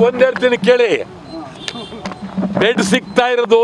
ಒಂದ್ ಹೇಳ್ತೀನಿ ಕೇಳಿ ಬೆಡ್ ಸಿಗ್ತಾ ಇರೋದು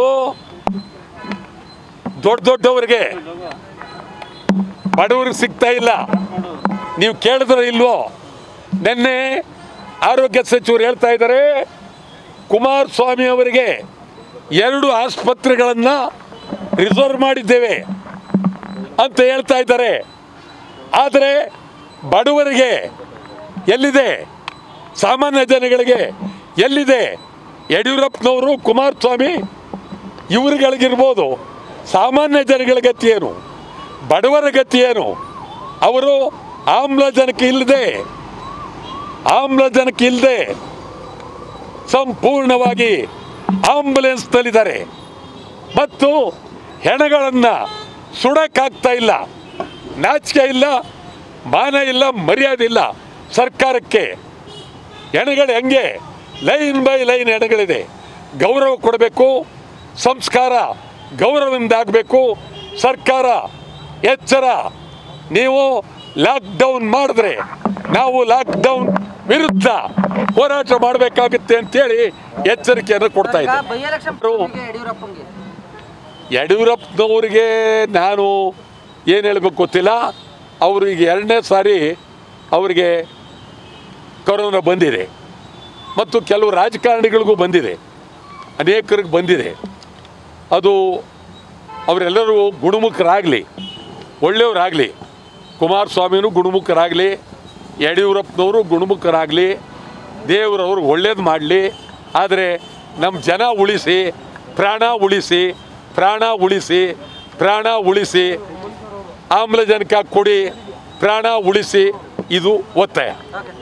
ದೊಡ್ಡ ದೊಡ್ಡವರಿಗೆ ಬಡವರಿಗೆ ಸಿಗ್ತಾ ಇಲ್ಲ ನೀವು ಕೇಳಿದ್ರೆ ಇಲ್ವೋ ನಿನ್ನೆ ಆರೋಗ್ಯ ಸಚಿವರು ಹೇಳ್ತಾ ಇದ್ದಾರೆ ಕುಮಾರಸ್ವಾಮಿ ಅವರಿಗೆ ಎರಡು ಆಸ್ಪತ್ರೆಗಳನ್ನು ರಿಸರ್ವ್ ಮಾಡಿದ್ದೇವೆ ಅಂತ ಹೇಳ್ತಾ ಇದ್ದಾರೆ ಆದರೆ ಬಡವರಿಗೆ ಎಲ್ಲಿದೆ ಸಾಮಾನ್ಯ ಜನಗಳಿಗೆ ಎಲ್ಲಿದೆ ಯಡಿಯೂರಪ್ಪನವರು ಕುಮಾರಸ್ವಾಮಿ ಇವರುಗಳಿಗಿರ್ಬೋದು ಸಾಮಾನ್ಯ ಜನಗಳ ಗತಿ ಏನು ಬಡವರ ಗತಿ ಏನು ಅವರು ಆಮ್ಲಜನಕ ಇಲ್ಲದೆ ಆಮ್ಲಜನಕ ಇಲ್ಲದೆ ಸಂಪೂರ್ಣವಾಗಿ ಆಂಬುಲೆನ್ಸ್ನಲ್ಲಿದ್ದಾರೆ ಮತ್ತು ಹೆಣಗಳನ್ನು ಸುಡಕ್ಕಾಗ್ತಾ ಇಲ್ಲ ನಾಚಿಕೆ ಇಲ್ಲ ಮಾನ ಇಲ್ಲ ಮರ್ಯಾದೆ ಇಲ್ಲ ಸರ್ಕಾರಕ್ಕೆ ಹೆಣಗಳು ಹೆಂಗೆ ಲೈನ್ ಬೈ ಲೈನ್ ಹೆಣಗಳಿದೆ ಗೌರವ ಕೊಡಬೇಕು ಸಂಸ್ಕಾರ ಗೌರವದಿಂದ ಆಗಬೇಕು ಸರ್ಕಾರ ಎಚ್ಚರ ನೀವು ಲಾಕ್ಡೌನ್ ಮಾಡಿದ್ರೆ ನಾವು ಲಾಕ್ಡೌನ್ ವಿರುದ್ಧ ಹೋರಾಟ ಮಾಡಬೇಕಾಗುತ್ತೆ ಅಂತೇಳಿ ಎಚ್ಚರಿಕೆಯನ್ನು ಕೊಡ್ತಾ ಇದ್ದಾರೆ ಬೈ ಎಲೆಕ್ಷನ್ ಯಡಿಯೂರಪ್ಪಂಗೆ ಯಡಿಯೂರಪ್ಪನವ್ರಿಗೆ ನಾನು ಏನು ಹೇಳಬೇಕು ಗೊತ್ತಿಲ್ಲ ಅವರು ಈಗ ಎರಡನೇ ಸಾರಿ ಅವರಿಗೆ ಕೊರೋನಾ ಬಂದಿದೆ ಮತ್ತು ಕೆಲವು ರಾಜಕಾರಣಿಗಳಿಗೂ ಬಂದಿದೆ ಅನೇಕರಿಗೆ ಬಂದಿದೆ ಅದು ಅವರೆಲ್ಲರೂ ಗುಣಮುಖರಾಗಲಿ ಒಳ್ಳೆಯವರಾಗಲಿ ಕುಮಾರಸ್ವಾಮಿನೂ ಗುಣಮುಖರಾಗಲಿ ಯಡಿಯೂರಪ್ಪನವರು ಗುಣಮುಖರಾಗಲಿ ದೇವರವರು ಒಳ್ಳೇದು ಮಾಡಲಿ ಆದರೆ ನಮ್ಮ ಜನ ಉಳಿಸಿ ಪ್ರಾಣ ಉಳಿಸಿ ಪ್ರಾಣ ಉಳಿಸಿ ಪ್ರಾಣ ಉಳಿಸಿ ಆಮ್ಲಜನಕ ಕೊಡಿ ಪ್ರಾಣ ಉಳಿಸಿ ಇದು ಒತ್ತಾಯ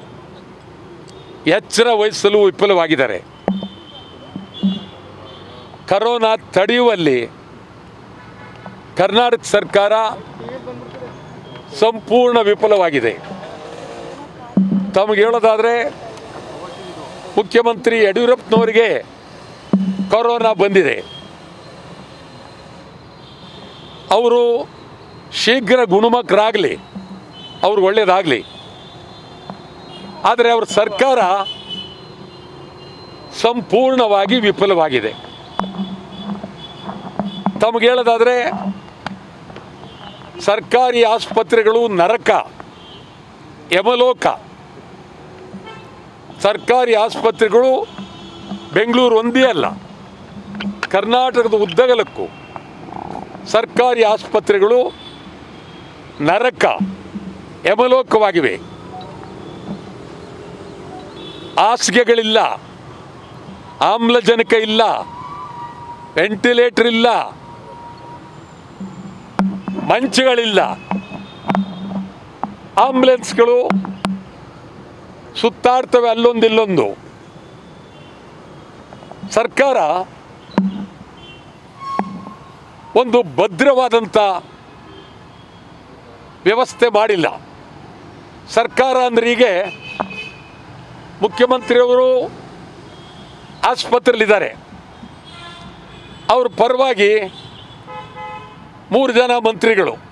ಎಚ್ಚರ ವಹಿಸಲು ವಿಫಲವಾಗಿದ್ದಾರೆ ಕರೋನಾ ತಡೆಯುವಲ್ಲಿ ಕರ್ನಾಟಕ ಸರ್ಕಾರ ಸಂಪೂರ್ಣ ವಿಫಲವಾಗಿದೆ ತಮಗೆ ಹೇಳೋದಾದರೆ ಮುಖ್ಯಮಂತ್ರಿ ಯಡಿಯೂರಪ್ಪನವರಿಗೆ ಕೊರೋನಾ ಬಂದಿದೆ ಅವರು ಶೀಘ್ರ ಗುಣಮುಖರಾಗಲಿ ಅವ್ರು ಒಳ್ಳೇದಾಗಲಿ ಆದರೆ ಅವ್ರ ಸರ್ಕಾರ ಸಂಪೂರ್ಣವಾಗಿ ವಿಫಲವಾಗಿದೆ ತಮಗೆ ಹೇಳೋದಾದರೆ ಸರ್ಕಾರಿ ಆಸ್ಪತ್ರೆಗಳು ನರಕ ಯಮಲೋಕ ಸರ್ಕಾರಿ ಆಸ್ಪತ್ರೆಗಳು ಬೆಂಗಳೂರು ಒಂದೇ ಅಲ್ಲ ಕರ್ನಾಟಕದ ಉದ್ದಗಲಕ್ಕೂ ಸರ್ಕಾರಿ ಆಸ್ಪತ್ರೆಗಳು ನರಕ ಯಮಲೋಕವಾಗಿವೆ ಹಾಸಿಗೆಗಳಿಲ್ಲ ಆಮ್ಲಜನಕ ಇಲ್ಲ ವೆಂಟಿಲೇಟರ್ ಇಲ್ಲ ಮಂಚಗಳಿಲ್ಲ ಆಂಬುಲೆನ್ಸ್ಗಳು ಸುತ್ತಾಡ್ತವೆ ಅಲ್ಲೊಂದು ಇಲ್ಲೊಂದು ಸರ್ಕಾರ ಒಂದು ಭದ್ರವಾದಂಥ ವ್ಯವಸ್ಥೆ ಮಾಡಿಲ್ಲ ಸರ್ಕಾರ ಅಂದ್ರೆ ಹೀಗೆ ಮುಖ್ಯಮಂತ್ರಿಯವರು ಆಸ್ಪತ್ರೆಯಲ್ಲಿದ್ದಾರೆ ಅವ್ರ ಪರವಾಗಿ ಮೂರು ಜನ ಮಂತ್ರಿಗಳು